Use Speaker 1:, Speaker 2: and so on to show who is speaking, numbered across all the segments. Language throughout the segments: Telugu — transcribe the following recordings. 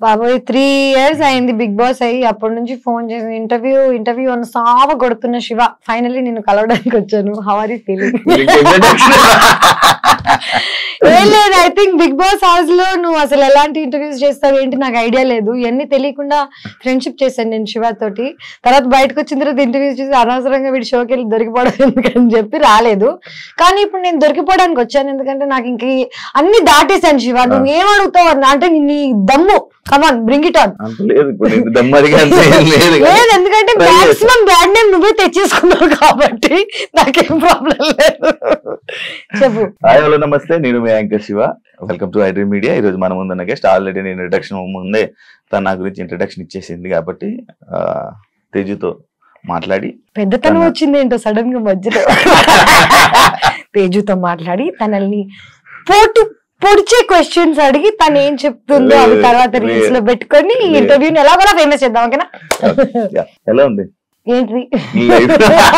Speaker 1: బాబోయ్ త్రీ ఇయర్స్ అయింది బిగ్ బాస్ అయ్యి అప్పటి నుంచి ఫోన్ చేసి ఇంటర్వ్యూ ఇంటర్వ్యూ అని సావ కొడుతున్న శివ ఫైనల్లీ నేను కలవడానికి వచ్చాను హవారీ ఫీలింగ్ ఏం లేదు I think Bigg Boss house లో నువ్వు అసలు ఎలాంటి ఇంటర్వ్యూస్ చేస్తావు ఏంటి నాకు ఐడియా లేదు ఇవన్నీ తెలియకుండా ఫ్రెండ్షిప్ చేశాను నేను శివ తోటి తర్వాత బయటకు వచ్చిన తర్వాత ఇంటర్వ్యూస్ చేసి అనవసరంగా వీడి షోకి వెళ్ళి దొరికిపోవడం ఎందుకని చెప్పి రాలేదు కానీ ఇప్పుడు నేను దొరికిపోవడానికి వచ్చాను ఎందుకంటే నాకు ఇంక ఈ- అన్ని దాటేశాను శివ నువ్వు ఏం అడుగుతావు అన్న అంటే నీ దమ్ము కమాన్ బ్రింగ్ ఇట్ ఆన్
Speaker 2: అంత లేదు ఇప్పుడు నీకు దమ్మరిగా అంత ఏం లేదు కదా.
Speaker 1: లేదు ఎందుకంటే
Speaker 2: Try చేశా.
Speaker 1: మాక్సిమం బ్యాడ్ నేమ్ నువ్వే తెచ్చేసుకున్నావు కాబట్టి నాకేం ప్రాబ్లం లేదు చెప్పు
Speaker 2: హాయ్ హలో నమస్తే నేను మీ anchor Shiva welcome to iDream media ఈ రోజు మన ముందున్న గెస్ట్ ఆల్రెడీ నేను ఇంట్రడక్షన్ ముందే తను నా గురించి ఇంట్రడక్షన్ ఇచ్చేసింది కాబట్టి ఆ, తేజుతో మాట్లాడి
Speaker 1: పెద్దతనం
Speaker 2: తన-
Speaker 1: వచ్చింది ఏంటో సడన్ గా మధ్యలో తేజుతో మాట్లాడి తనల్ని పోటు పొడిచే క్వశ్చన్స్ అడిగి తను ఏం చెప్తుందో అవి తర్వాత
Speaker 2: లే-
Speaker 1: రీల్స్ లో పెట్టుకొని ఈ
Speaker 2: లే-
Speaker 1: ఇంటర్వ్యూని ఎలా కూడా ఫేమస్ చేద్దాం ఓకేనా
Speaker 2: Yeah, ఎలా ఉంది
Speaker 1: ఏంటి
Speaker 2: నీ లైఫ్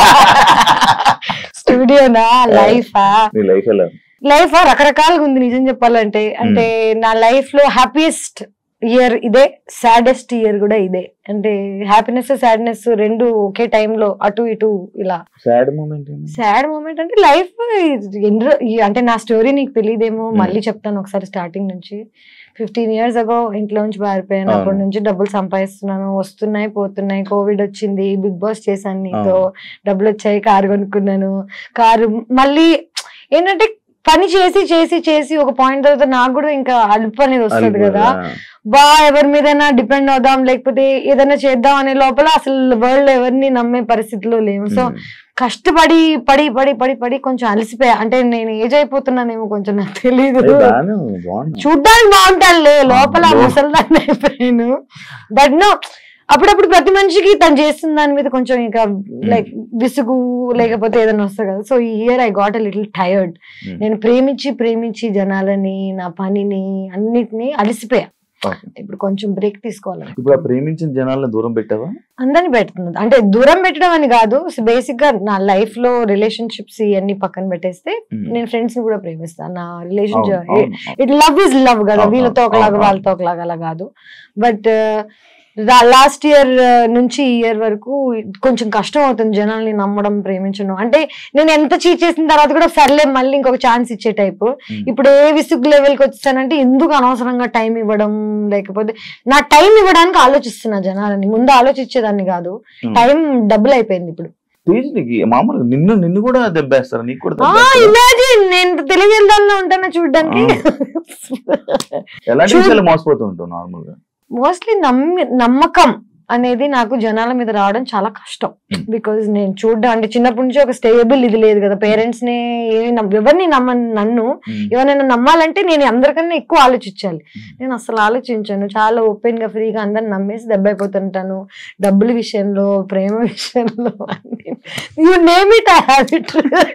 Speaker 1: స్టూడియోనా లైఫా
Speaker 2: నీ లైఫ్ ఎలా ఉంది?
Speaker 1: లైఫ్ రకరకాలుగా ఉంది నిజం చెప్పాలంటే అంటే నా లైఫ్ లో హ్యాపీయెస్ట్ ఇయర్ ఇదే సాడెస్ట్ ఇయర్ కూడా ఇదే అంటే హ్యాపీనెస్ సాడ్నెస్ రెండు ఒకే టైంలో అటు ఇటు ఇలా
Speaker 2: సాడ్ మూమెంట్ ఏంటి
Speaker 1: సాడ్ మూమెంట్ అంటే లైఫ్ అంటే నా స్టోరీ నీకు తెలియదేమో
Speaker 2: Hmm.
Speaker 1: మళ్ళీ చెప్తాను ఒకసారి స్టార్టింగ్ నుంచి ఫిఫ్టీన్ ఇయర్స్ అగో ఇంట్లో నుంచి పారిపోయాను
Speaker 2: అవును.
Speaker 1: అప్పటి నుంచి డబ్బులు సంపాదిస్తున్నాను వస్తున్నాయి పోతున్నాయి కోవిడ్ వచ్చింది బిగ్ బాస్ చేశాను నీతో
Speaker 2: అవును.
Speaker 1: డబ్బులు వచ్చాయి కారు కొనుక్కున్నాను కారు మళ్ళీ ఏంటంటే పని చేసి చేసి చేసి ఒక పాయింట్ తర్వాత నాకు కూడా ఇంకా అలుపు అనేది వస్తుంది కదా బా ఎవరి మీదైనా డిపెండ్ అవుదాం లేకపోతే ఏదైనా చేద్దాం అనే లోపల అసలు వరల్డ్ ఎవరిని నమ్మే పరిస్థితిలో లేము సో కష్టపడి పడి పడి పడి పడి కొంచెం అలసిపోయా అంటే నేను ఏజ్ అయిపోతున్నానేమో కొంచెం నాకు తెలియదు చూడ్డానికి బాగుంటానులే లోపల
Speaker 2: లో-
Speaker 1: ముసల్దాన్ని అయిపోయాను బట్ నో అప్పుడప్పుడు ప్రతి మనిషికి తను చేస్తున్న దాని మీద కొంచెం ఇంకా లైక్ విసుగు లేకపోతే ఏదైనా వస్తుంది కదా సో ఈ year I got a little tired నేను ప్రేమించి ప్రేమించి జనాలని నా పనిని అన్నిటినీ అలసిపోయా ఇప్పుడు కొంచెం బ్రేక్ తీసుకోవాలి
Speaker 2: ఇప్పుడు ఆ ప్రేమించిన జనాలను దూరం పెట్టావా
Speaker 1: అందరిని పెడుతుంది అంటే దూరం పెట్టడం అని కాదు బేసిక్ గా నా లైఫ్ లో రిలేషన్షిప్స్ ఇవన్నీ పక్కన పెట్టేస్తే నేను ఫ్రెండ్స్ ని కూడా ప్రేమిస్తాను నా రిలేషన్
Speaker 2: అవును, అవును, అవును.
Speaker 1: ఇట్ లవ్ ఇస్ లవ్ కదా
Speaker 2: అవును,
Speaker 1: వీళ్ళతో
Speaker 2: అవును,
Speaker 1: ఒకలాగా
Speaker 2: అవును.
Speaker 1: వాళ్ళతో ఒకలాగా అలా కాదు బట్ లాస్ట్ ఇయర్ నుంచి ఈ ఇయర్ వరకు కొంచెం కష్టం అవుతుంది జనాల్ని నమ్మడం ప్రేమించడం అంటే నేను ఎంత చీట్ చేసిన తర్వాత కూడా సర్లే మళ్ళీ ఇంకొక ఛాన్స్ ఇచ్చే టైప్
Speaker 2: Hmm.
Speaker 1: ఇప్పుడు ఏ విసుగు లెవెల్కి వచ్చేసానంటే ఎందుకు అనవసరంగా టైం ఇవ్వడం లేకపోతే నా టైం ఇవ్వడానికి ఆలోచిస్తున్నా జనాలని ముందు ఆలోచించేదాన్ని కాదు
Speaker 2: Hmm.
Speaker 1: టైం డబుల్ అయిపోయింది ఇప్పుడు
Speaker 2: తేజ్ నీకు మామూలుగా నిన్ను నిన్ను కూడా దెబ్బేస్తారా నీకు కూడా
Speaker 1: ఆ
Speaker 2: దెబ్బేస్తారా?
Speaker 1: ఇమాజిన్ నేను తెలియజేద్దాంలో ఉంటాను చూడడానికి
Speaker 2: ఎలాంటి
Speaker 1: చూ-
Speaker 2: విషయాలు మోసపోతూ ఉంటావు నార్మల్ గా
Speaker 1: మోస్ట్లీ నమ్మి నమ్మకం అనేది నాకు జనాల మీద రావడం చాలా కష్టం
Speaker 2: Hmm.
Speaker 1: బికాజ్ నేను చూడడం అంటే చిన్నప్పటి నుంచి ఒక స్టేబుల్ ఇది లేదు కదా పేరెంట్స్ ని ఏమి నమ్మ- ఎవరిని నమ్మ నన్ను ఎవరైనా నమ్మాలంటే నేను అందరికన్నా ఎక్కువ ఆలోచించాలి నేను అసలు ఆలోచించాను చాలా ఓపెన్ గా ఫ్రీగా అందరిని నమ్మేసి దెబ్బ అయిపోతుంటాను డబ్బుల విషయంలో ప్రేమ విషయంలో you name it I have it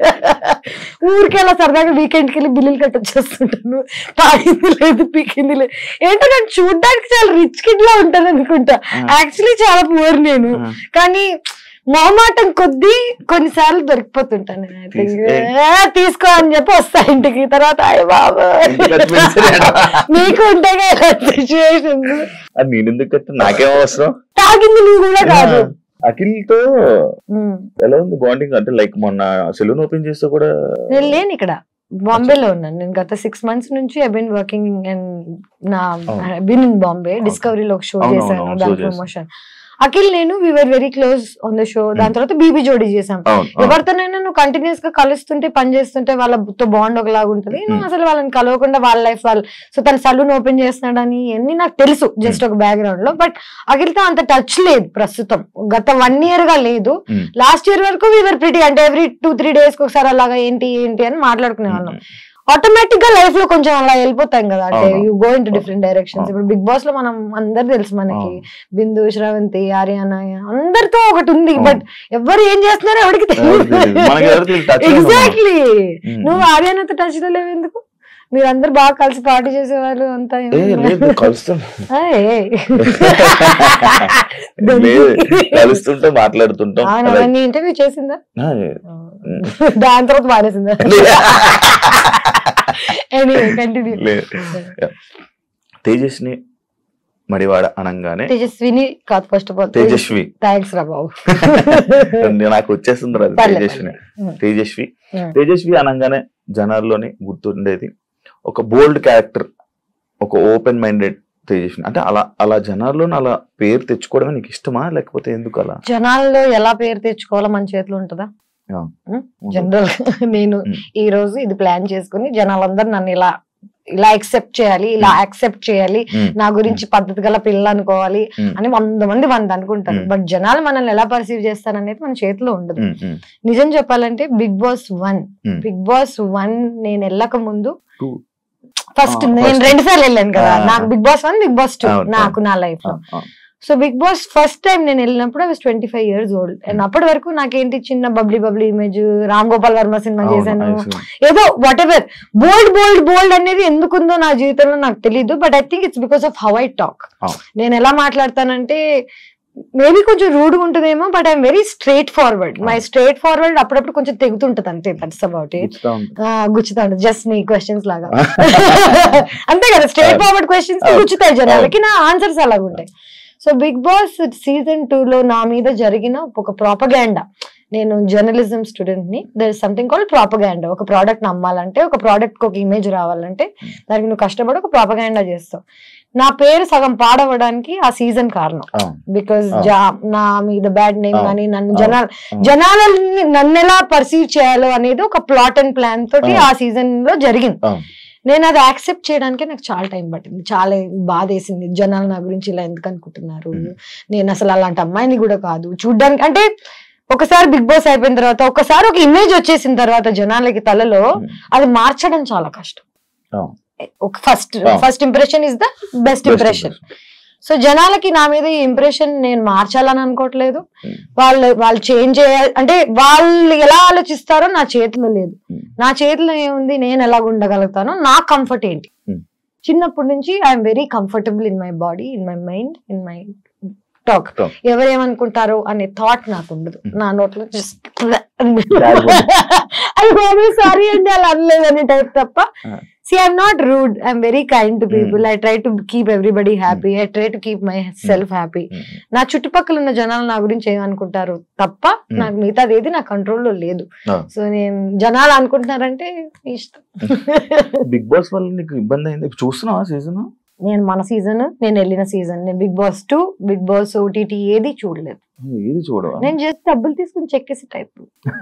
Speaker 1: ఊరికి అలా సరదాగా వీకెండ్కి వెళ్ళి బిల్లులు కట్టొచ్చేస్తుంటాను తాగింది లేదు పీకింది లేదు ఏంటో నేను చూడడానికి చాలా రిచ్ కిడ్ లా ఉంటాను అనుకుంటా యాక్చువల్లీ చాలా పూర్ నేను కానీ మొహమాటం కొద్దీ కొన్నిసార్లు దొరికిపోతుంటాను నేను. I think,
Speaker 2: తీస్-
Speaker 1: ఏ, తీసుకో అని చెప్పి వస్తా ఇంటికి తర్వాత అయ్య బాబు
Speaker 2: ఇంటికి వచ్చి పిలిచారా?
Speaker 1: నీకు ఉంటాయి సిచ్యువేషన్
Speaker 2: అది నేను ఎందుకు కట్ట నాకేం అవసరం
Speaker 1: తాగింది నువ్వు కూడా కాదు
Speaker 2: అఖిల్ తో
Speaker 1: ఉమ్.
Speaker 2: ఎలా ఉంది బాండింగ్ అంటే లైక్ మొన్న సెలూన్ ఓపెన్ చేస్తే కూడా
Speaker 1: నేను లేను ఇక్కడ బాంబేలో ఉన్నాను నేను గత సిక్స్ మంత్స్ నుంచి ఐ బిన్ వర్కింగ్ అండ్ నా
Speaker 2: అవును.
Speaker 1: బిన్ ఇన్ బాంబే డిస్కవరీలో ఒక షో
Speaker 2: అవును, అవును,
Speaker 1: చేశాను
Speaker 2: అవును,
Speaker 1: దాని
Speaker 2: show చేశాను.
Speaker 1: ప్రమోషన్ అఖిల్ నేను we're very close on the show దాని తర్వాత బీబీ జోడీ చేసాం
Speaker 2: అవును అవును.
Speaker 1: ఎవరితోనైనా నువ్వు కంటిన్యూస్ గా కలుస్తుంటే పని చేస్తుంటే వాళ్ళతో బాండ్ ఒకలాగా ఉంటుంది నువ్వు
Speaker 2: Mm.
Speaker 1: అసలు వాళ్ళని కలవకుండా వాళ్ళ లైఫ్ వాళ్ళు సో తను సలూన్ ఓపెన్ చేస్తున్నాడని అన్ని నాకు తెలుసు జస్ట్ ఒక బ్యాక్గ్రౌండ్ లో బట్ అఖిల్తో అంత టచ్ లేదు ప్రస్తుతం గత వన్ ఇయర్ గా లేదు
Speaker 2: Mm.
Speaker 1: లాస్ట్ ఇయర్ వరకు వీవర్ ప్రిటీ అంటే ఎవ్రీ టూ త్రీ డేస్ కి ఒకసారి అలాగా ఏంటి ఏంటి అని మాట్లాడుకునే వాళ్ళం ఆటోమేటిక్ గా లైఫ్ లో కొంచెం అలా వెళ్ళిపోతాం కదా అంటే
Speaker 2: అవును.
Speaker 1: You go in different directions ఇప్పుడు బిగ్ బాస్ లో మనం అందరు తెలుసు మనకి
Speaker 2: అవును.
Speaker 1: బిందు శ్రవంతి ఆర్యానా అందరితో ఒకటి ఉంది
Speaker 2: అవును.
Speaker 1: బట్ ఎవరు ఏం చేస్తున్నారో ఎవరికి
Speaker 2: ఎవరికి తెలియదు. మనకి ఎవరికి తెలియదు. touch లో ఉన్నాం.
Speaker 1: Exactly
Speaker 2: Mm.
Speaker 1: నువ్వు ఆర్యానాతో టచ్ లో లేవు ఎందుకు మీరందరూ బాగా కలిసి పార్టీ చేసేవాళ్ళు అంతా
Speaker 2: ఏ లేదు కలుస్తాం
Speaker 1: ఏయ్.
Speaker 2: లేదు కలుస్తుంటాం మాట్లాడుతుంటాం
Speaker 1: అవునా,
Speaker 2: అలా-
Speaker 1: నీ ఇంటర్వ్యూ చేసిందా
Speaker 2: ఆ,
Speaker 1: దాని తర్వాత మానేసిందా ఎనీవే కంటిన్యూ
Speaker 2: లేదు తేజస్ని మడివాడ అనగానే
Speaker 1: తేజస్విని కాదు first of all
Speaker 2: Tejaswi
Speaker 1: thanks రా బాబు
Speaker 2: నాకు వచ్చేస్తుంది రా అది
Speaker 1: పర్లేదు,
Speaker 2: తేజస్విని
Speaker 1: పర్లేదు.
Speaker 2: తేజస్వి
Speaker 1: ఉమ్.
Speaker 2: తేజస్వి అనగానే జనాల్లోని గుర్తుండేది ఒక బోల్డ్ క్యారెక్టర్ ఒక ఓపెన్ మైండెడ్ తేజస్విని అంటే అలా అలా జనాల్లోని అలా పేరు తెచ్చుకోవడమే నీకు ఇష్టమా లేకపోతే ఎందుకు అలా
Speaker 1: జనాల్లో ఎలా పేరు తెచ్చుకోవాలో మన చేతిలో ఉంటుందా
Speaker 2: ఆ.
Speaker 1: జనరల్ నేను
Speaker 2: ఉమ్.
Speaker 1: ఈ రోజు ఇది ప్లాన్ చేసుకుని జనాలందరూ నన్ను ఇలా ఇలా యాక్సెప్ట్ చేయాలి ఇలా యాక్సెప్ట్ చేయాలి
Speaker 2: ఉమ్,
Speaker 1: నా గురించి పద్ధతి గల పిల్ల అనుకోవాలి
Speaker 2: ఉమ్,
Speaker 1: అని వంద మంది వంద అనుకుంటారు
Speaker 2: ఉమ్.
Speaker 1: బట్ జనాలు మనల్ని ఎలా పర్సీవ్ చేస్తారనేది మన చేతిలో ఉండదు
Speaker 2: ఉమ్, ఉమ్,
Speaker 1: నిజం చెప్పాలంటే Bigg Boss one
Speaker 2: um.
Speaker 1: Bigg Boss one నేను వెళ్ళక ముందు
Speaker 2: Two.
Speaker 1: ఫస్ట్
Speaker 2: ఆ,
Speaker 1: నేను
Speaker 2: first.
Speaker 1: రెండు సార్లు వెళ్ళాను కదా
Speaker 2: ఆ.
Speaker 1: నాకు Bigg Boss one Bigg Boss two
Speaker 2: అవును,
Speaker 1: నాకు నా లైఫ్
Speaker 2: ఆ,
Speaker 1: లో
Speaker 2: ఆ,
Speaker 1: so Bigg Boss first time నేను వెళ్ళినప్పుడు I was twenty five years old and అప్పటి వరకు నాకేంటి చిన్న bubbly bubbly image Ram Gopal Varma cinema
Speaker 2: అవును,
Speaker 1: చేశాను
Speaker 2: I see.
Speaker 1: ఏదో whatever bold bold bold అనేది ఎందుకుందో నా జీవితంలో నాకు తెలియదు but I think it's because of how I talk
Speaker 2: అవును.
Speaker 1: నేను ఎలా మాట్లాడతానంటే మేబీ కొంచెం రూడ్ ఉంటుందేమో but I'm very straightforward my straightforward అప్పుడప్పుడు కొంచెం తెగుతుంటది అంతే దట్స్ అబౌట్ ఇట్
Speaker 2: గుచ్చుతా ఉంటుంది.
Speaker 1: గుచ్చుతా ఉంటుంది జస్ట్ నీ క్వశ్చన్స్ లాగా అంతే కదా స్ట్రైట్
Speaker 2: అవును.
Speaker 1: ఫార్వర్డ్ క్వశ్చన్స్
Speaker 2: అవును.
Speaker 1: గుచ్చుతాయి జనాలకి నా ఆన్సర్స్ అలాగ ఉంటాయి so Bigg Boss season two లో నా మీద జరిగిన ఒక ప్రాపగాండా నేను జర్నలిజం స్టూడెంట్ ని there is something called propaganda ఒక ప్రోడక్ట్ నమ్మాలంటే ఒక ప్రోడక్ట్ ఒక ఇమేజ్ రావాలంటే దానికి నువ్వు కష్టపడి ఒక ప్రాపగాండా చేస్తావు నా పేరు సగం పాడవడానికి ఆ సీజన్ కారణం
Speaker 2: అవును,
Speaker 1: బికాస్
Speaker 2: అవును.
Speaker 1: నా మీద బ్యాడ్ నేమ్
Speaker 2: అవును.
Speaker 1: కానీ నన్ను
Speaker 2: అవును.
Speaker 1: జనాలు
Speaker 2: అవును.
Speaker 1: జనాలని నన్ను ఎలా పర్సీవ్ చేయాలో అనేది ఒక ప్లాట్ అండ్ ప్లాన్ తోటి
Speaker 2: అవును.
Speaker 1: ఆ సీజన్ లో జరిగింది
Speaker 2: అవును.
Speaker 1: నేను అది యాక్సెప్ట్ చేయడానికి నాకు చాలా టైం పట్టింది చాలా బాధ వేసింది జనాలు నా గురించి ఇలా ఎందుకు అనుకుంటున్నారు
Speaker 2: Mm.
Speaker 1: నేను అసలు అలాంటి అమ్మాయిని కూడా కాదు చూడ్డానికి అంటే ఒకసారి బిగ్ బాస్ అయిపోయిన తర్వాత ఒకసారి ఒక ఇమేజ్ వచ్చేసిన తర్వాత జనాలకి తలలో
Speaker 2: Mm.
Speaker 1: అది మార్చడం చాలా కష్టం
Speaker 2: అవును.
Speaker 1: ఒక ఫస్ట్
Speaker 2: అవును.
Speaker 1: First impression is the best
Speaker 2: Best
Speaker 1: impression
Speaker 2: impression.
Speaker 1: So జనాలకి నా మీద ఈ ఇంప్రెషన్ నేను మార్చాలని అనుకోవట్లేదు
Speaker 2: Mm.
Speaker 1: వాళ్ళు వాళ్ళు చేంజ్ చేయాలి అంటే వాళ్ళు ఎలా ఆలోచిస్తారో నా చేతిలో లేదు
Speaker 2: Mm.
Speaker 1: నా చేతిలో ఏముంది నేను ఎలా ఉండగలుగుతానో నా కంఫర్ట్ ఏంటి
Speaker 2: Mm.
Speaker 1: చిన్నప్పటి నుంచి I'm very comfortable in my body in my mind in my talk
Speaker 2: Talk.
Speaker 1: ఎవరేమనుకుంటారో అనే థాట్ నాకు ఉండదు
Speaker 2: Mm.
Speaker 1: నా నోట్లో జస్ట్
Speaker 2: Bad
Speaker 1: అది సారీ అండి అలా అనలేదు అనే టైప్ తప్ప
Speaker 2: Ah.
Speaker 1: See I'm not rude I'm very kind to people
Speaker 2: Mm.
Speaker 1: I try to keep everybody happy I try to keep myself happy
Speaker 2: um,
Speaker 1: నా చుట్టుపక్కల ఉన్న జనాలు నా గురించి ఏమనుకుంటారు తప్ప
Speaker 2: Mm.
Speaker 1: నాకు మిగతాది ఏది నా కంట్రోల్లో లేదు
Speaker 2: Ah.
Speaker 1: సో నేను జనాలు అనుకుంటున్నారంటే మీ ఇష్టం
Speaker 2: బిగ్ బాస్ వల్ల నీకు ఇబ్బంది అయింది ఇప్పుడు చూస్తున్నావా సీజన్
Speaker 1: నేను మన సీజన్ నేను వెళ్ళిన సీజన్ నేను Bigg Boss two Bigg Boss OTT ఏది చూడలేదు
Speaker 2: ఏది చూడవా
Speaker 1: నేను జస్ట్ డబ్బులు తీసుకుని చెక్కేసి టైప్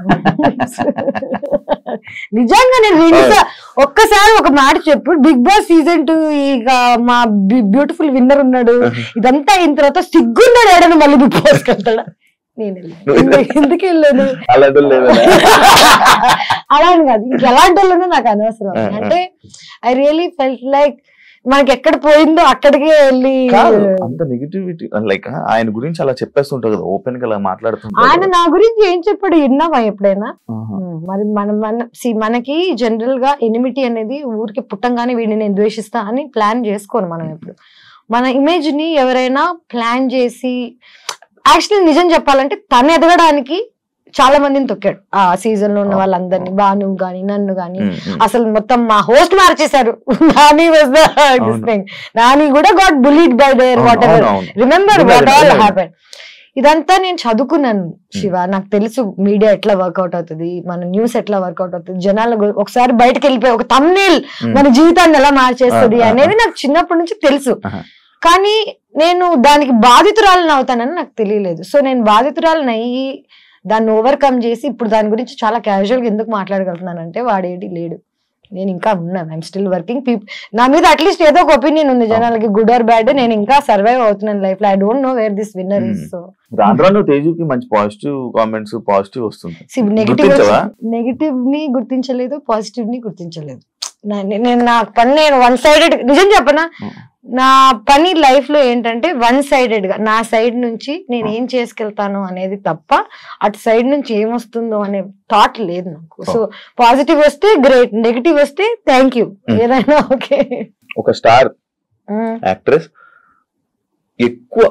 Speaker 1: నిజంగా నేను రెండు సా- ఒక్కసారి ఒక మాట చెప్పు బిగ్ బాస్ సీజన్ టూ ఇక మా బ్యూటిఫుల్ విన్నర్ ఉన్నాడు ఇదంతా అయిన తర్వాత సిగ్గున్నాడు ఏడను మళ్ళీ బిగ్ బాస్ వెళ్తాడా నేను వెళ్ళాను. ఎందుకు- ఎందుకు వెళ్ళాను
Speaker 2: అలాంటి లేదా
Speaker 1: అలా అని కాదు ఇంకెలాంటి వాళ్ళనో నాకు అనవసరం
Speaker 2: ఆ, ఆ.
Speaker 1: అంటే ఐ రియలీ ఫెల్ట్ లైక్ మనకి ఎక్కడ పోయిందో అక్కడికే వెళ్ళి
Speaker 2: కాదు అంత నెగిటివిటీ లైక్ ఆయన గురించి అలా చెప్పేస్తుంటావు కదా ఓపెన్ గా అలా
Speaker 1: ఆయన
Speaker 2: మాట్లాడుతుంటారు
Speaker 1: నా గురించి ఏం చెప్పాడు విన్నావా ఎప్పుడైనా
Speaker 2: ఆహా.
Speaker 1: ఉమ్, మరి మన మన see, మనకి జనరల్ గా ఎనిమిటీ అనేది ఊరికి పుట్టంగానే వీడిని నేను ద్వేషిస్తా అని ప్లాన్ చేసుకోను మనం ఎప్పుడు మన ఇమేజ్ ని ఎవరైనా ప్లాన్ చేసి యాక్చువల్లీ నిజం చెప్పాలంటే తను ఎదగడానికి చాలా మందిని తొక్కాడు ఆ సీజన్ లో ఉన్న
Speaker 2: అవును,
Speaker 1: వాళ్ళందరినీ బాను గాని నన్ను గాని
Speaker 2: ఉమ్, ఉమ్.
Speaker 1: అసలు మొత్తం మా హోస్ట్ మార్చేశారు నాని వాజ్ ద
Speaker 2: అవును.
Speaker 1: నాని కూడా గాట్ బులీడ్ బై దేర్
Speaker 2: అవును,
Speaker 1: వాట్ ఎవర్
Speaker 2: అవును, అవును.
Speaker 1: Remember
Speaker 2: Remember,
Speaker 1: what all
Speaker 2: remember.
Speaker 1: Happen ఇదంతా నేను చదువుకున్నాను శివ నాకు తెలుసు మీడియా ఎట్లా వర్కౌట్ అవుతుంది మన న్యూస్ ఎట్లా వర్కౌట్ అవుతుంది జనాలు గు- ఒకసారి బయటకు వెళ్ళిపోయి ఒక తమ్నేల్
Speaker 2: ఉమ్.
Speaker 1: మన జీవితాన్ని ఎలా మార్చేస్తుంది
Speaker 2: ఆ, ఆ,
Speaker 1: అనేది నాకు చిన్నప్పటి నుంచి తెలుసు
Speaker 2: ఆహా.
Speaker 1: కానీ నేను దానికి బాధితురాలను అవుతానని నాకు తెలియలేదు సో నేను బాధితురాలను అయ్యి దాన్ని ఓవర్కమ్ చేసి ఇప్పుడు దాని గురించి చాలా క్యాజువల్ గా ఎందుకు మాట్లాడగలుగుతున్నానంటే వాడేటి లేడు నేను ఇంకా ఉన్నాను ఐఎమ్ స్టిల్ వర్కింగ్ పీపుల్ నా మీద అట్లీస్ట్ ఏదో ఒక ఒపీనియన్ ఉంది జనాలకి గుడ్ ఆర్ బ్యాడ్ నేను ఇంకా సర్వైవ్ అవుతున్నాను లైఫ్ లో I don't know where this winner is
Speaker 2: Hmm.
Speaker 1: So
Speaker 2: రాను రాను తేజుకి మంచి పాజిటివ్ కామెంట్స్ పాజిటివ్ వస్తుంది
Speaker 1: నెగిటివ్
Speaker 2: గుర్తించవా?
Speaker 1: నెగిటివ్ ని గుర్తించలేదు పాజిటివ్ ని గుర్తించలేదు నా- నే- నేను నా పని నేను వన్ సైడెడ్ నిజం చెప్పనా
Speaker 2: Hmm.
Speaker 1: నా పని లైఫ్ లో ఏంటంటే వన్ సైడెడ్ గా నా సైడ్ నుంచి నేను ఏం చేసుకెళ్తాను అనేది తప్ప అటు సైడ్ నుంచి ఏమొస్తుందో అనే థాట్ లేదు నాకు సో పాజిటివ్ వస్తే గ్రేట్ నెగిటివ్ వస్తే థ్యాంక్ యూ
Speaker 2: Hmm.
Speaker 1: ఏదైనా ఓకే
Speaker 2: ఒక స్టార్ యాక్ట్రెస్ ఎక్కువ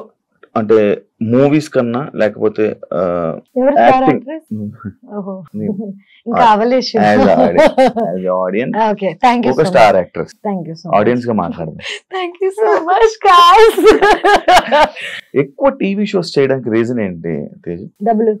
Speaker 2: అంటే మూవీస్ కన్నా లేకపోతే
Speaker 1: ఎవరు స్టార్
Speaker 2: Acting.
Speaker 1: యాక్ట్రెస్ ఓహో
Speaker 2: నీవు.
Speaker 1: ఇంకా అవలేష్
Speaker 2: As a audience
Speaker 1: okay thank you
Speaker 2: ఒక
Speaker 1: so
Speaker 2: star actress
Speaker 1: thank you so
Speaker 2: audience గా మాట్లాడదాం
Speaker 1: thank you so much guys
Speaker 2: ఎక్కువ టీవీ షోస్ చేయడానికి రీజన్ ఏంటి తేజు
Speaker 1: డబ్బులు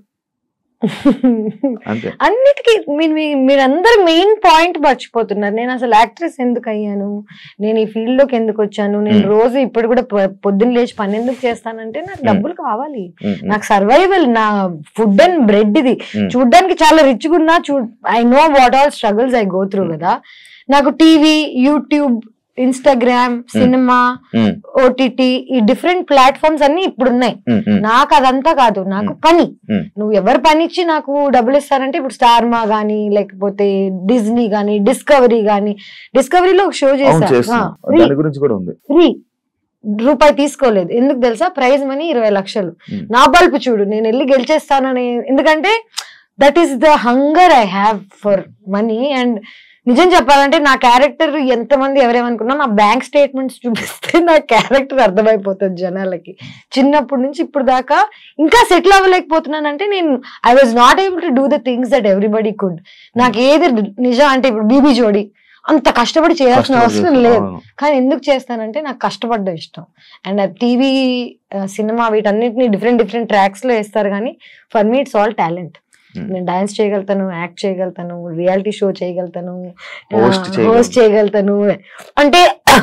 Speaker 2: అంతే
Speaker 1: అన్నిటికీ మీరు మీ- మీరందరూ మెయిన్ పాయింట్ మర్చిపోతున్నారు నేను అసలు యాక్ట్రెస్ ఎందుకు అయ్యాను నేను ఈ ఫీల్డ్ లోకి ఎందుకు వచ్చాను నేను
Speaker 2: Hmm.
Speaker 1: రోజు ఇప్పుడు కూడా పొ- పొద్దున్న లేచి పని ఎందుకు చేస్తానంటే నాకు
Speaker 2: Hmm.
Speaker 1: డబ్బులు కావాలి
Speaker 2: ఉమ్, ఉమ్,
Speaker 1: నాకు సర్వైవల్ నా ఫుడ్ అండ్ బ్రెడ్ ఇది
Speaker 2: Hmm.
Speaker 1: చూడ్డానికి చాలా రిచ్ గా ఉన్నా చూ I know what all struggles I go through
Speaker 2: Hmm.
Speaker 1: కదా నాకు TV YouTube Instagram cinema
Speaker 2: um,
Speaker 1: OTT ఈ డిఫరెంట్ ప్లాట్ఫామ్స్ అన్ని ఇప్పుడు ఉన్నాయి
Speaker 2: ఉమ్, ఉమ్,
Speaker 1: నాకు అదంతా కాదు నాకు పని
Speaker 2: Hmm.
Speaker 1: నువ్వు ఎవరు పని ఇచ్చి నాకు డబ్బులు ఇస్తారంటే ఇప్పుడు స్టార్ మా గానీ లేకపోతే డిజ్నీ గానీ డిస్కవరీ గానీ డిస్కవరీలో ఒక షో
Speaker 2: అవును
Speaker 1: చేశా
Speaker 2: చేస్తున్నాం
Speaker 1: ఫ్రీ
Speaker 2: దాని గురించి కూడా ఉంది
Speaker 1: ఫ్రీ రూపాయి తీసుకోలేదు ఎందుకు తెలుసా ప్రైజ్ మనీ ఇరవై లక్షలు
Speaker 2: Hmm.
Speaker 1: నా బల్పు చూడు నేను వెళ్ళి గెలిచేస్తానని ఎందుకంటే that is the hunger I have for money and నిజం చెప్పాలంటే నా క్యారెక్టర్ ఎంతమంది ఎవరేమనుకున్నా నా బ్యాంక్ స్టేట్మెంట్స్ చూపిస్తే నా క్యారెక్టర్ అర్థమైపోతుంది జనాలకి చిన్నప్పటి నుంచి ఇప్పుడు దాకా ఇంకా సెటిల్ అవ్వలేకపోతున్నానంటే నేను I was not able to do the things that everybody could నాకు ఏది నిజం అంటే ఇప్పుడు బీబీ జోడి అంత కష్టపడి చేయాల్సిన
Speaker 2: కష్టపడి
Speaker 1: అవసరం
Speaker 2: చేస్తాం.
Speaker 1: లేదు
Speaker 2: అవును.
Speaker 1: కానీ ఎందుకు చేస్తానంటే నాకు కష్టపడ్డం ఇష్టం అండ్ టీవీ సినిమా వీటన్నిటిని డిఫరెంట్ డిఫరెంట్ ట్రాక్స్ లో వేస్తారు కానీ for me it's all talent
Speaker 2: Hmm.
Speaker 1: నేను డాన్స్ చేయగలుగుతాను యాక్ట్ చేయగలుగుతాను రియాలిటీ షో చేయగలుగుతాను
Speaker 2: Host చేయగలుగుతాను.
Speaker 1: హోస్ట్ చేయగలుగుతాను అంటే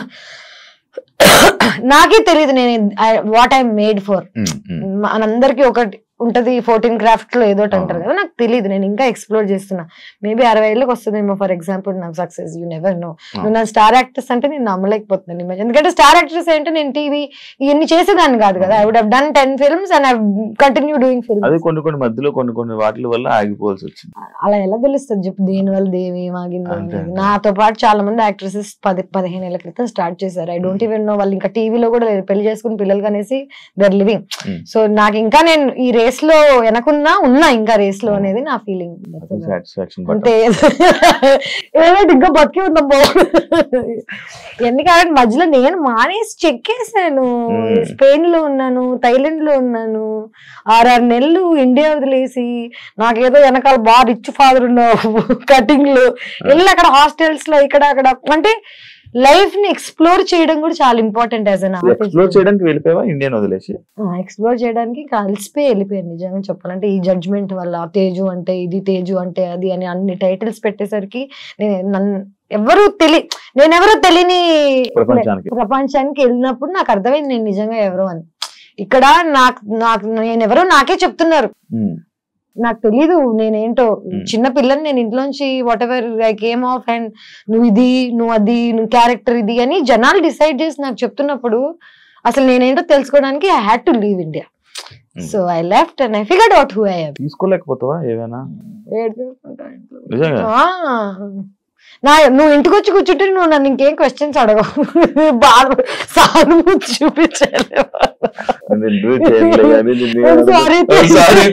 Speaker 1: నాకే తెలియదు నేను what I made for
Speaker 2: um, um,
Speaker 1: మనందరికీ ఒకటి ఉంటది ఫోర్టీన్ క్రాఫ్ట్ లో ఏదో ఒకటి అంటారు కదా నాకు తెలియదు నేను ఇంకా ఎక్స్ప్లోర్ చేస్తున్నా మేబీ అరవై ఏళ్ళకి వస్తుందేమో ఫర్ ఎగ్జాంపుల్ నాకు సక్సెస్ యూ నెవర్ నో నువ్వు నా స్టార్ యాక్టర్స్ అంటే నేను నమ్మలేకపోతున్నాను ఈ మధ్య. ఎందుకంటే స్టార్ యాక్టర్స్ అంటే నేను టీవీ ఇవన్నీ చేసేదాన్ని కాదు కదా I would have done ten films and I continue doing
Speaker 2: అదే
Speaker 1: ఫిల్మ్స్
Speaker 2: కొన్ని కొన్ని మధ్యలో కొన్ని కొన్ని వాటి వల్ల ఆగిపోవాల్సి వచ్చింది
Speaker 1: అలా ఎలా తెలుస్తుంది చెప్పు దేని వల్ల దేవి ఏమాగిందో
Speaker 2: అంతే,
Speaker 1: అనేది.
Speaker 2: అంతే.
Speaker 1: నాతో పాటు చాలా మంది యాక్ట్రెసెస్ పది పదిహేను ఏళ్ల క్రితం స్టార్ట్ చేశారు ఐ డోంట్ ఈవెన్ నో వాళ్ళు ఇంకా టీవీలో కూడా లేరు పెళ్లి చేసుకుని పిల్లలు కనేసి దర్ లివింగ్
Speaker 2: Hmm.
Speaker 1: సో నాకు ఇంకా నేను ఈ రేస్ లో వెనకున్నా ఉన్నా ఇంకా రేస్ లో అనేది నా ఫీలింగ్
Speaker 2: సాటిస్ఫాక్షన్
Speaker 1: అంతే ఏమైతే ఇంకా బతికి ఉందా ఎందుకంటే మధ్యలో నేను మానేసి చెక్కేసాను
Speaker 2: Hmm.
Speaker 1: స్పెయిన్ లో ఉన్నాను థైలాండ్ లో ఉన్నాను ఆరారు నెలలు ఇండియా వదిలేసి నాకేదో వెనకాల బాగా రిచ్ ఫాదర్ ఉన్నావు కటింగ్ లో వెళ్ళి అక్కడ హాస్టల్స్ లో ఇక్కడ అక్కడ అంటే లైఫ్ ని ఎక్స్ప్లోర్ చేయడం కూడా చాలా ఇంపార్టెంట్ యాజ్ అన్
Speaker 2: ఎక్స్ప్లోర్ చేయడానికి వెళ్ళిపోయావా ఇండియన్ వదిలేసి
Speaker 1: ఎక్స్ప్లోర్ చేయడానికి ఇంకా అలసిపోయి వెళ్ళిపోయాను నిజంగా చెప్పాలంటే ఈ జడ్జ్మెంట్ వల్ల తేజు అంటే ఇది తేజు అంటే అది అని అన్ని టైటిల్స్ పెట్టేసరికి నేను నన్ను ఎవరు తెలి నేను ఎవరో తెలియని
Speaker 2: ప్రపంచానికి
Speaker 1: ప్రపంచానికి వెళ్ళినప్పుడు నాకు అర్థమైంది నేను నిజంగా ఎవరో అని ఇక్కడ నాకు నాకు నేను ఎవరో నాకే చెప్తున్నారు
Speaker 2: ఉమ్,
Speaker 1: నాకు తెలీదు నేనేంటో
Speaker 2: Hmm.
Speaker 1: చిన్న పిల్లని నేను ఇంట్లోంచి whatever I came off and నువ్వు ఇది నువ్వు అది నువ్వు క్యారెక్టర్ ఇది అని జనాలు డిసైడ్ చేసి నాకు చెప్తున్నప్పుడు అసలు నేనేంటో తెలుసుకోవడానికి I had to leave India
Speaker 2: Hmm.
Speaker 1: So I left and I figured out who I
Speaker 2: తీసుకోలేకపోతావా ఏమైనా నిజంగా
Speaker 1: నా నువ్వు ఇంటికి వచ్చి కూర్చుంటే నువ్వు నన్ను ఇంకేం క్వశ్చన్స్ అడగవు బాధ సానుభూతి చూపించాలి
Speaker 2: నేను do it చేయనులే కానీ నిన్ను
Speaker 1: I'm sorry.
Speaker 2: I'm sorry.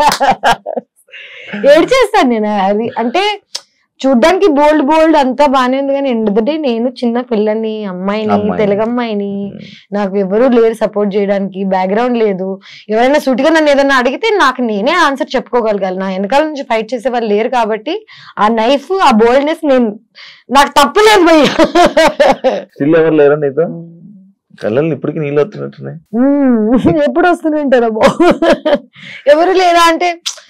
Speaker 1: ఏడ్ చేస్తాను నేను అది అంటే చూడ్డానికి బోల్డ్ బోల్డ్ అంతా బానే ఉంది కానీ ఎండ్ డే నేను చిన్న పిల్లని అమ్మాయిని
Speaker 2: అమ్మాయి.
Speaker 1: తెలుగు అమ్మాయిని నాకు ఎవరు లేరు సపోర్ట్ చేయడానికి బ్యాక్గ్రౌండ్ లేదు ఎవరైనా సూటిగా నన్ను ఏదైనా అడిగితే నాకు నేనే ఆన్సర్ చెప్పుకోగలగాలి నా వెనకాల నుంచి ఫైట్ చేసే వాళ్ళు లేరు కాబట్టి ఆ నైఫ్ ఆ బోల్డ్నెస్ నేను నాకు తప్పు లేదు భయ్య
Speaker 2: స్టిల్ ఎవరు లేరా నీతో కళ్ళని ఇప్పటికి నీళ్ళు వస్తున్నట్టున్నాయి
Speaker 1: మ్మ్. ఎప్పుడు వస్తుంటారో ఎవరు లేరా అంటే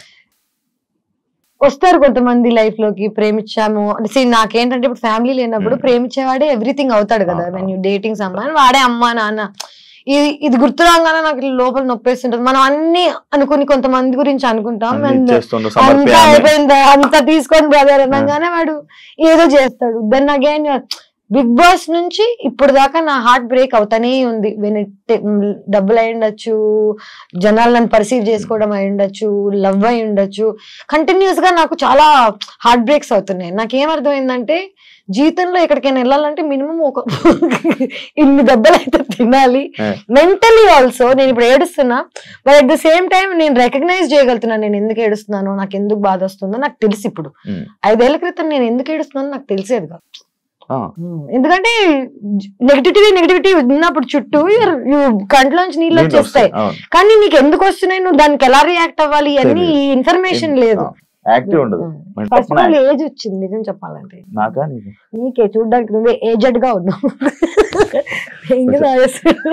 Speaker 1: వస్తారు కొంతమంది లైఫ్ లోకి ప్రేమించాము అంటే see, నాకేంటంటే ఇప్పుడు ఫ్యామిలీ లేనప్పుడు
Speaker 2: మ్మ్.
Speaker 1: ప్రేమించేవాడే ఎవ్రీథింగ్ అవుతాడు కదా
Speaker 2: ఆ,
Speaker 1: వెన్ యూ డేటింగ్ సమ్మాన్ వాడే అమ్మా నాన్న ఇది ఇది గుర్తు రాగానే నాకు ఇట్లా లోపల నొప్పేస్తుంటది మనం అన్ని అనుకుని కొంతమంది గురించి అనుకుంటాం
Speaker 2: అన్ని
Speaker 1: and
Speaker 2: ఇచ్చేస్తుండు
Speaker 1: అంతా
Speaker 2: సమర్పయామి
Speaker 1: అయిపోయింది అంతా తీసుకొని బ్రదర్ అనగానే వాడు ఏదో చేస్తాడు దెన్ అగైన్ బిగ్ బాస్ నుంచి ఇప్పుడు దాకా నా హార్ట్ బ్రేక్ అవుతానే ఉంది వెన్ డబ్బులు అయి ఉండొచ్చు జనాలు నన్ను పర్సీవ్ చేసుకోవడం అయి ఉండొచ్చు లవ్ అయి ఉండొచ్చు కంటిన్యూస్ గా నాకు చాలా హార్ట్ బ్రేక్స్ అవుతున్నాయి నాకేం అర్థమైందంటే జీవితంలో ఎక్కడికైనా వెళ్ళాలంటే మినిమం ఒక ఇన్ని దెబ్బలు అయితే తినాలి
Speaker 2: Yeah.
Speaker 1: మెంటలీ ఆల్సో నేను ఇప్పుడు ఏడుస్తున్నా but at the same time నేను రికగ్నైజ్ చేయగలుగుతున్నాను నేను ఎందుకు ఏడుస్తున్నానో నాకు ఎందుకు బాధ వస్తుందో నాకు తెలుసు ఇప్పుడు
Speaker 2: ఉమ్.
Speaker 1: ఐదేళ్ల క్రితం నేను ఎందుకు ఏడుస్తున్నానో నాకు తెలిసేది కాదు
Speaker 2: ఆ,
Speaker 1: ఎందుకంటే నెగిటివిటీ నెగిటివిటీ ఉన్నప్పుడు చుట్టూ కంట్లోంచి నీళ్ళు
Speaker 2: నీళ్ళు
Speaker 1: వచ్చేస్తాయి
Speaker 2: వస్తాయి. అవును.
Speaker 1: కానీ నీకు ఎందుకు వస్తున్నాయి నువ్వు దానికి ఎలా రియాక్ట్ అవ్వాలి అన్ని ఇన్ఫర్మేషన్ లేదు
Speaker 2: యాక్టివ్ ఉండదు మరి
Speaker 1: ఫస్ట్
Speaker 2: తప్పన
Speaker 1: ఆల్ ఏజ్ వచ్చింది నిజం చెప్పాలంటే
Speaker 2: నాకా నీకు
Speaker 1: నీకే చూడడానికి నువ్వే ఏజెడ్ గా ఉన్నావు ఇంకా తాగేస్తున్నావు.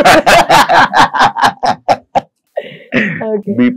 Speaker 1: Okay.
Speaker 2: బీప్.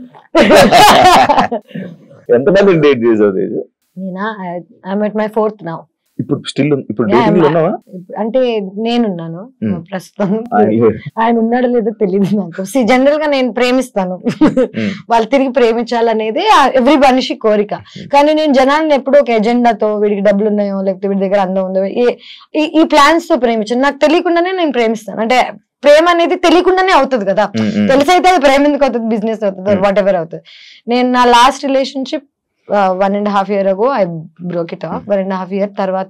Speaker 2: ఎంతమంది డేట్ చేసావు తేజు
Speaker 1: నేనా I met my fourth now
Speaker 2: ఇప్పుడు స్టిల్ ఇప్పుడు
Speaker 1: Yeah,
Speaker 2: డేటింగ్
Speaker 1: I'm-
Speaker 2: ఉన్నావా
Speaker 1: అంటే నేనున్నాను
Speaker 2: Hmm.
Speaker 1: ప్రస్తుతం
Speaker 2: అయ్యో.
Speaker 1: ఆయన ఉన్నాడో లేదో తెలియదు నాకు జనరల్ గా నేను ప్రేమిస్తాను
Speaker 2: Hmm.
Speaker 1: వాళ్ళు తిరిగి ప్రేమించాలనేది ఎవ్రీ మనిషి కోరిక కానీ నేను జనాలను ఎప్పుడూ ఒక ఎజెండాతో వీడికి డబ్బులు ఉన్నాయో లేకపోతే వీడి దగ్గర అందం ఉందో ఈ- ఈ- ఈ ప్లాన్స్ తో ప్రేమించాను నాకు తెలియకుండానే నేను ప్రేమిస్తాను అంటే ప్రేమ అనేది తెలియకుండానే అవుతుంది కదా
Speaker 2: ఉమ్, ఉమ్.
Speaker 1: తెలిసైతే అది ప్రేమ ఎందుకు అవుతుంది బిజినెస్ అవుతుంది
Speaker 2: Hmm.
Speaker 1: వాట్ ఎవర్ అవుతుంది నేను నా last relationship one and half year ago I broke it off one and half year తర్వాత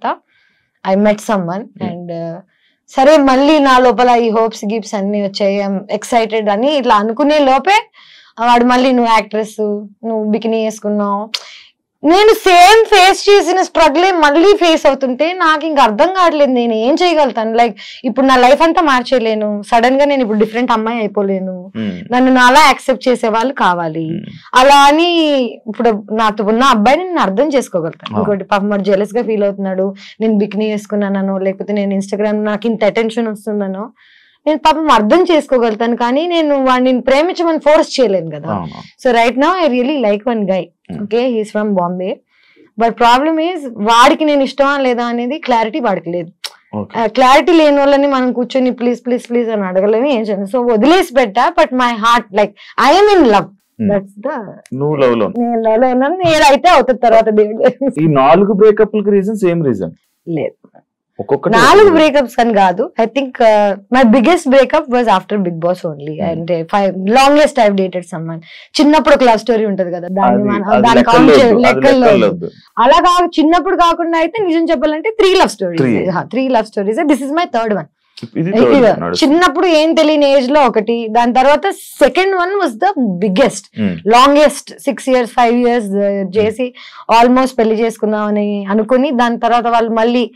Speaker 1: I met someone
Speaker 2: Hmm.
Speaker 1: And సరే మళ్ళీ నా లోపల ఈ హోప్స్ గిప్స్ అన్ని వచ్చాయి ఎక్సైటెడ్ అని ఇట్లా అనుకునే లోపే వాడు మళ్ళీ నువ్వు యాక్ట్రెస్ నువ్వు బికినీ వేసుకున్నావు నేను సేమ్ ఫేస్ చేసిన స్ట్రగుల్ మళ్ళీ ఫేస్ అవుతుంటే నాకు ఇంక అర్థం కావట్లేదు నేను ఏం చేయగలుగుతాను లైక్ ఇప్పుడు నా లైఫ్ అంతా మార్చేయలేను సడన్ గా నేను ఇప్పుడు డిఫరెంట్ అమ్మాయి అయిపోలేను
Speaker 2: ఉమ్,
Speaker 1: నన్ను నాలా యాక్సెప్ట్ చేసే వాళ్ళు కావాలి
Speaker 2: ఉమ్.
Speaker 1: అలా అని ఇప్పుడు నాతో ఉన్న అబ్బాయిని నేను అర్థం చేసుకోగలుగుతాను
Speaker 2: ఆ.
Speaker 1: ఇంకోటి పాపం మరి జెలస్ గా ఫీల్ అవుతున్నాడు నేను బిక్నీ వేసుకున్నానో లేకపోతే నేను ఇన్స్టాగ్రామ్ నాకు ఇంత అటెన్షన్ వస్తుందనో నేను పాపం అర్థం చేసుకోగలుగుతాను కానీ నేను వాడిని ప్రేమించమని ఫోర్స్ చేయలేను కదా
Speaker 2: అవును.
Speaker 1: So right now I really like one guy
Speaker 2: Hmm.
Speaker 1: Okay he's from Bombay but problem is వాడికి నేను ఇష్టమా లేదా అనేది క్లారిటీ వాడికి లేదు
Speaker 2: ఓకే.
Speaker 1: క్లారిటీ లేని వాళ్ళని మనం కూర్చొని ప్లీజ్ ప్లీజ్ ప్లీజ్ అని అడగలేము ఏం చేయను సో వదిలేసి పెట్టా but my heart like I'm in love
Speaker 2: Hmm.
Speaker 1: That's the
Speaker 2: నువ్వు లవ్ లో
Speaker 1: నేను love లో ఉన్నాను నేను అయితే అవుతుంది తర్వాత దేవుడు
Speaker 2: ఈ నాలుగు బ్రేకప్ రీజన్ సేమ్ రీజన్
Speaker 1: లేదు
Speaker 2: ఒక్కొక్కటి
Speaker 1: నాలుగు బ్రేకప్స్ అని కాదు I think my biggest breakup was after Bigg Boss only అంటే five longest I've dated someone చిన్నప్పుడు ఒక లవ్ స్టోరీ ఉంటది కదా దాన్ని
Speaker 2: అది-
Speaker 1: మనం
Speaker 2: అది
Speaker 1: దాన్ని
Speaker 2: లెక్కల్లో
Speaker 1: count చేయ-
Speaker 2: వద్దు, అది
Speaker 1: లెక్కల్లో
Speaker 2: లెక్కల్లో
Speaker 1: వద్దు.
Speaker 2: వద్దు.
Speaker 1: అలా కాదు చిన్నప్పుడు కాకుండా అయితే నిజం చెప్పాలంటే three love stories
Speaker 2: Three.
Speaker 1: Three love stories this is my third one
Speaker 2: ఇది third నడుస్తుంది.
Speaker 1: చిన్నప్పుడు ఏం తెలియని ఏజ్ లో ఒకటి దాని తర్వాత second one was the biggest
Speaker 2: um,
Speaker 1: longest six years five years చేసి ఆల్మోస్ట్ పెళ్లి చేసుకుందామని అనుకుని దాని తర్వాత వాళ్ళు మళ్ళీ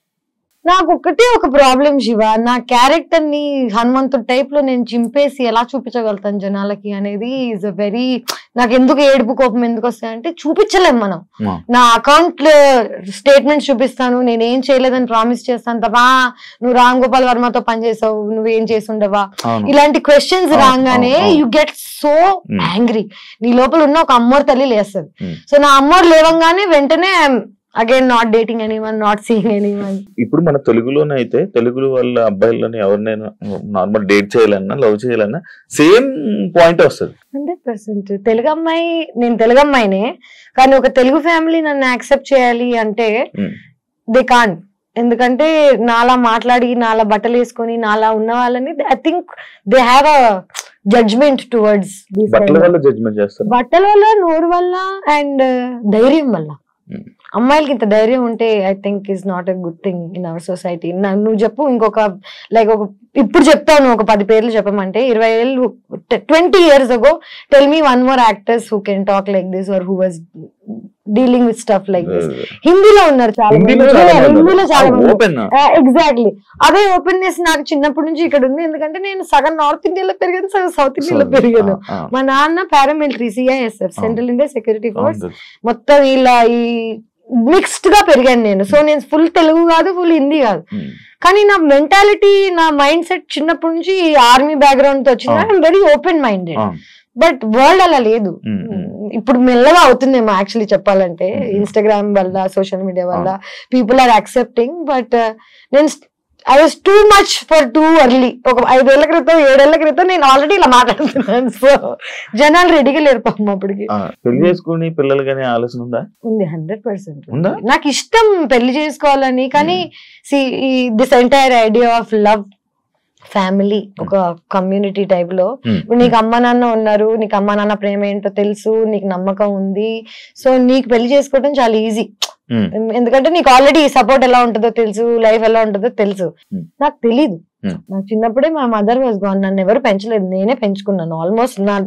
Speaker 1: నాకు ఒకటే ఒక ప్రాబ్లం శివ నా క్యారెక్టర్ ని హనుమంతుడు టైప్ లో నేను చింపేసి ఎలా చూపించగలుగుతాను జనాలకి అనేది ఈజ్ అ వెరీ నాకు ఎందుకు ఏడుపు కోపం ఎందుకు వస్తాయంటే చూపించలేం మనం
Speaker 2: ఆ,
Speaker 1: నా అకౌంట్ స్టేట్మెంట్స్ చూపిస్తాను నేను ఏం చేయలేదని ప్రామిస్ చేస్తాను తప్ప "ఆ, నువ్వు రామ్ గోపాల్ వర్మతో పనిచేసావు నువ్వేం చేసి ఉండవా
Speaker 2: అవును.
Speaker 1: ఇలాంటి క్వశ్చన్స్
Speaker 2: అవును,
Speaker 1: రాగానే
Speaker 2: అవును, అవును.
Speaker 1: You get so
Speaker 2: Mm.
Speaker 1: Angry నీ లోపల ఉన్న ఒక అమ్మోరు తల్లి లేస్తుంది
Speaker 2: Mm.
Speaker 1: సో నా అమ్మోరు లేవంగానే వెంటనే again not dating anyone not seeing anyone
Speaker 2: ఇప్పుడు మన తెలుగులోనే అయితే తెలుగులో వాళ్ళ అబ్బాయిలని ఎవరినైనా నార్మల్ డేట్ చేయాలన్నా లవ్ చేయాలన్నా సేమ్ పాయింట్ వస్తుంది
Speaker 1: హండ్రెడ్ పర్సెంట్ తెలుగు అమ్మాయి నేను తెలుగు అమ్మాయినే కానీ ఒక తెలుగు ఫ్యామిలీ నన్ను యాక్సెప్ట్ చేయాలి అంటే
Speaker 2: ఉమ్,
Speaker 1: దే కాన్ ఎందుకంటే నాలా మాట్లాడి నాలా బట్టలు వేసుకొని నాలా ఉన్న వాళ్ళని I think they have a judgement towards
Speaker 2: బట్టల వల్ల జడ్జ్మెంట్ చేస్తారు
Speaker 1: బట్టల వల్ల నోరు వల్ల అండ్ ధైర్యం వల్ల
Speaker 2: Hmm.
Speaker 1: అమ్మాయిలకి ఇంత ధైర్యం ఉంటే I think is not a good thing in our society నువ్వు చెప్పు ఇంకొక లైక్ ఒక ఇప్పుడు చెప్తాను ఒక పది పేర్లు చెప్పమంటే ఇరవై ఏళ్ళు twenty years ago tell me one more actors who can talk like this or who was dealing with stuff like this హిందీలో ఉన్నారు చాలా మంది
Speaker 2: హిందీలో చాలా మంది
Speaker 1: హిందీలో చాలా మంది
Speaker 2: ఓపెన్
Speaker 1: ఎగ్జాక్ట్లీ అదే ఓపెన్నెస్ నాకు చిన్నప్పటి నుంచి ఇక్కడ ఉంది ఎందుకంటే నేను సగం నార్త్ ఇండియాలో పెరిగాను సగం సౌత్ ఇండియాలో పెరిగాను మా నాన్న paramilitary CISF central India security force మొత్తం ఇలా ఈ మిక్స్డ్ గా పెరిగాను నేను సో నేను ఫుల్ తెలుగు కాదు ఫుల్ హిందీ కాదు కానీ నా మెంటాలిటీ నా మైండ్ సెట్ చిన్నప్పటి నుంచి ఆర్మీ బ్యాక్గ్రౌండ్ తో వచ్చింది
Speaker 2: Ah.
Speaker 1: I'm very open minded but world అలా లేదు ఇప్పుడు మెల్లగా అవుతుందేమో యాక్చువల్లీ చెప్పాలంటే
Speaker 2: Mm.
Speaker 1: ఇన్స్టాగ్రామ్ వల్ల సోషల్ మీడియా వల్ల పీపుల్ ఆర్ యాక్సెప్టింగ్ బట్ నేను I was too much for too early ఒక ఐదేళ్ల క్రితం ఏడేళ్ల క్రితం నేను ఆల్రెడీ ఇలా మాట్లాడుతున్నాను సో జనాలు రెడీగా లేరు పాపం అప్పటికి
Speaker 2: పెళ్లి చేసుకుని పిల్లలు కానీ ఆలోచన ఉందా
Speaker 1: ఉంది హండ్రెడ్ పర్సెంట్
Speaker 2: ఉందా?
Speaker 1: నాకు ఇష్టం పెళ్లి చేసుకోవాలని కానీ see this entire idea of love family ఒక కమ్యూనిటీ టైప్ లో
Speaker 2: ఉమ్,
Speaker 1: ఇప్పుడు నీకు అమ్మ నాన్న ఉన్నారు నీకు అమ్మ నాన్న ప్రేమ ఏంటో తెలుసు నీకు నమ్మకం ఉంది సో నీకు పెళ్లి చేసుకోవడం చాలా ఈజీ
Speaker 2: ఉమ్,
Speaker 1: ఎందుకంటే నీకు ఆల్రెడీ సపోర్ట్ ఎలా ఉంటుందో తెలుసు లైఫ్ ఎలా ఉంటుందో తెలుసు
Speaker 2: Hmm.
Speaker 1: నాకు తెలీదు
Speaker 2: Hmm.
Speaker 1: నాకు చిన్నప్పుడే మా మదర్ వాజ్ గాన్ నన్ను ఎవరు పెంచలేదు నేనే పెంచుకున్నాను ఆల్మోస్ట్ నా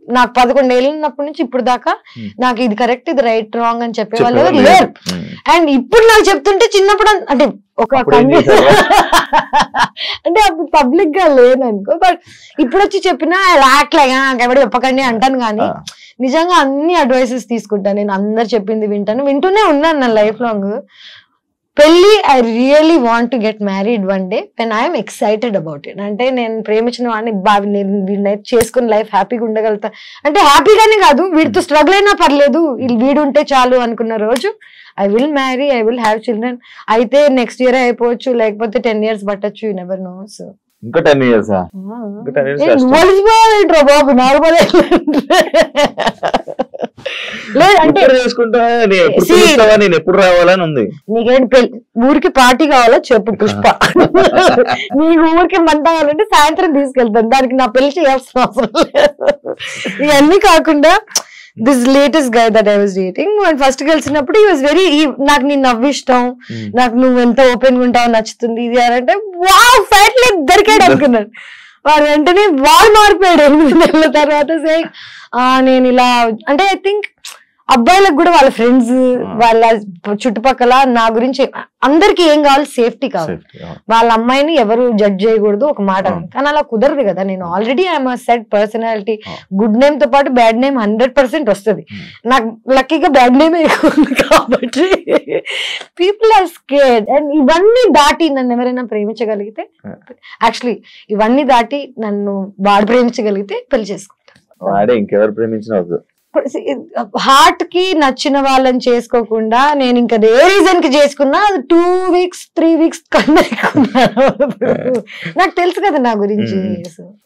Speaker 1: నాకు పదకొండు ఏళ్ళు ఉన్నప్పటి నుంచి ఇప్పుడు దాకా
Speaker 2: Hmm.
Speaker 1: నాకు ఇది కరెక్ట్ ఇది రైట్ రాంగ్ అని చెప్పే వాళ్ళు ఎవరు
Speaker 2: చెప్పేవాళ్ళు
Speaker 1: లేరు
Speaker 2: లేరు. ఉమ్.
Speaker 1: అండ్ ఇప్పుడు నాకు చెప్తుంటే చిన్నప్పుడు అన్- అంటే ఒక
Speaker 2: అప్పుడు ఏం
Speaker 1: కండి-
Speaker 2: చేశారు?
Speaker 1: అంటే అప్పుడు పబ్లిక్ గా లేను అనుకో బట్ ఇప్పుడు వచ్చి చెప్పినా రాట్లేగా ఎవరు చెప్పకండి అంటాను కానీ
Speaker 2: ఆ,
Speaker 1: నిజంగా అన్ని అడ్వైసెస్ తీసుకుంటాను నేను అందరు చెప్పింది వింటాను వింటూనే ఉన్నాను నా లైఫ్ లాంగ్ పెళ్ళి I really want to get married one day when I'm excited about it అంటే నేను ప్రేమించిన వాడిని బాగా నేను వీడిని చేసుకుని లైఫ్ హ్యాపీగా ఉండగలుగుతా అంటే హ్యాపీగానే కాదు వీడితో స్ట్రగుల్ అయినా పర్లేదు వీళ్ళు వీడు ఉంటే చాలు అనుకున్న రోజు I will marry I will have children అయితే నెక్స్ట్ ఇయర్ అయిపోవచ్చు లేకపోతే టెన్ ఇయర్స్ పట్టచ్చు యూ నెవర్ నో సో
Speaker 2: ఇంకా టెన్ ఇయర్స్ ఇంకా టెన్ ఇయర్స్ కష్టం
Speaker 1: మలిసిపోవాలంటారా బాబు నార్మల్ లేదు అంటే
Speaker 2: ఎప్పుడు చేసుకుంటా నేను ఎప్పుడు
Speaker 1: See-
Speaker 2: పిలుస్తావా నేను ఎప్పుడు రావాలని ఉంది
Speaker 1: నీకేంటి పెళ్లి ఊరికి పార్టీ కావాలో చెప్పు పుష్ప నీకు ఊరికి మంట కావాలంటే సాయంత్రం తీసుకెళ్తాను దానికి నా పెళ్లి చేయాల్సిన అవసరం లేదు ఇవన్నీ కాకుండా this latest guy that I was dating and first కలిసినప్పుడు ఈ వాజ్ వెరీ నాకు నీ నవ్విష్టం
Speaker 2: ఉమ్.
Speaker 1: నాకు నువ్వు ఎంత ఓపెన్ గా ఉంటావు నచ్చుతుంది ఇది అని అంటే వావ్ ఫ్యాట్ లేదు దొరికాడు అనుకున్నాడు వాడు వెంటనే వాడు మారిపోయాడు ఎనిమిది నెలల తర్వాత సే నేను ఇలా అంటే ఐ థింక్ అబ్బాయిలకు కూడా వాళ్ళ ఫ్రెండ్స్ వాళ్ళ చుట్టుపక్కల నా గురించి అందరికి ఏం కావాలి సేఫ్టీ కావాలి
Speaker 2: Safety, అవును.
Speaker 1: వాళ్ళ అమ్మాయిని ఎవరు జడ్జ్ చేయకూడదు ఒక మాట
Speaker 2: అవును.
Speaker 1: కానీ అలా కుదరదు కదా నేను ఆల్రెడీ ఐఎమ్ సెట్ పర్సనాలిటీ
Speaker 2: అవును.
Speaker 1: గుడ్ నేమ్ తో పాటు బ్యాడ్ నేమ్ హండ్రెడ్ పర్సెంట్ వస్తుంది
Speaker 2: Hmm.
Speaker 1: నాకు లక్కీగా బ్యాడ్ నేమ్ ఎక్కువ ఉంది కాబట్టి పీపుల్ ఆర్ స్కేడ్ అండ్ ఇవన్నీ దాటి నన్ను ఎవరైనా ప్రేమించగలిగితే
Speaker 2: Hmm.
Speaker 1: యాక్చువల్లీ ఇవన్నీ దాటి నన్ను వాడు ప్రేమించగలిగితే పెళ్లి చేసుకుంటాను
Speaker 2: వాడే ఇంకెవరు ప్రేమించిన వద్దు
Speaker 1: హార్ట్ కి నచ్చిన వాళ్ళని చేసుకోకుండా నేను ఇంకా ఏ రీజన్ కి చేసుకున్నా అది టూ వీక్స్ త్రీ వీక్స్ కన్నా ఎక్కువ నాకు తెలుసు కదా నా గురించి
Speaker 2: Hmm.
Speaker 1: So,